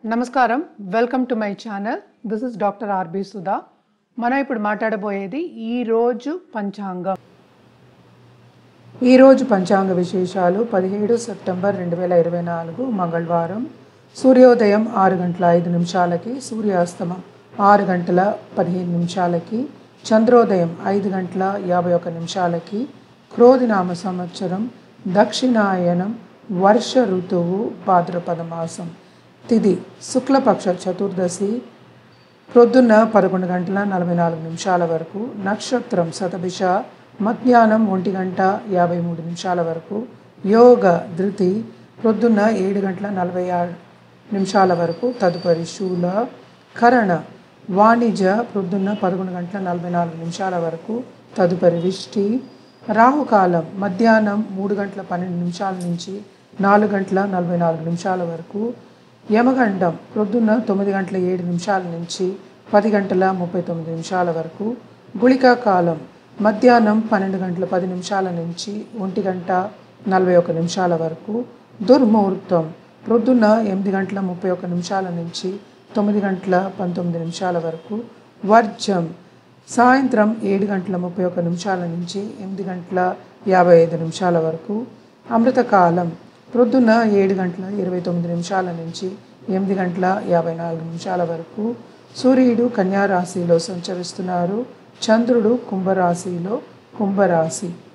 నమస్కారం welcome to my channel this is doctor RB Sudha మనం ఇప్పుడు మాట్లాడబోయేది ఈ రోజు పంచాంగం ఈరోజు పంచాంగ విశేషాలు పదిహేడు సెప్టెంబర్ రెండు వేల ఇరవై నాలుగు మంగళవారం సూర్యోదయం ఆరు గంటల ఐదు నిమిషాలకి సూర్యాస్తమం ఆరు గంటల పదిహేను నిమిషాలకి చంద్రోదయం ఐదు గంటల యాభై ఒక నిమిషాలకి క్రోధినామ సంవత్సరం దక్షిణాయనం వర్ష ఋతువు భాద్రపద మాసం తిది శుక్లపక్ష చతుర్దశి ప్రొద్దున్న పదకొండు గంటల నలభై నాలుగు నిమిషాల వరకు నక్షత్రం శతభిష మధ్యాహ్నం ఒంటి గంట యాభై మూడు నిమిషాల వరకు యోగ ధృతి ప్రొద్దున్న ఏడు గంటల నలభై ఆరు నిమిషాల వరకు తదుపరి శూల కరణ వాణిజ్య ప్రొద్దున్న పదకొండు గంటల నలభై నాలుగు నిమిషాల వరకు తదుపరి విష్టి రాహుకాలం మధ్యాహ్నం మూడు గంటల పన్నెండు నిమిషాల నుంచి నాలుగు గంటల నలభై నాలుగు నిమిషాల వరకు యమగండం ప్రొద్దున్న తొమ్మిది గంటల ఏడు నిమిషాల నుంచి పది గంటల ముప్పై తొమ్మిది నిమిషాల వరకు గుళికా కాలం మధ్యాహ్నం పన్నెండు గంటల పది నిమిషాల నుంచి ఒంటి గంట నలభై ఒక నిమిషాల వరకు దుర్ముహూర్తం ప్రొద్దున్న ఎనిమిది గంటల ముప్పై ఒక నిమిషాల నుంచి తొమ్మిది గంటల పంతొమ్మిది నిమిషాల వరకు వర్జం సాయంత్రం ఏడు గంటల ముప్పై ఒక నిమిషాల నుంచి ఎనిమిది గంటల యాభై ఐదు నిమిషాల వరకు అమృతకాలం ప్రొద్దున ఏడు గంటల ఇరవై తొమ్మిది నిమిషాల నుంచి ఎనిమిది గంటల యాభై నాలుగు నిమిషాల వరకు సూర్యుడు కన్యా రాశిలో సంచరిస్తున్నారు చంద్రుడు కుంభరాశిలో కుంభరాశి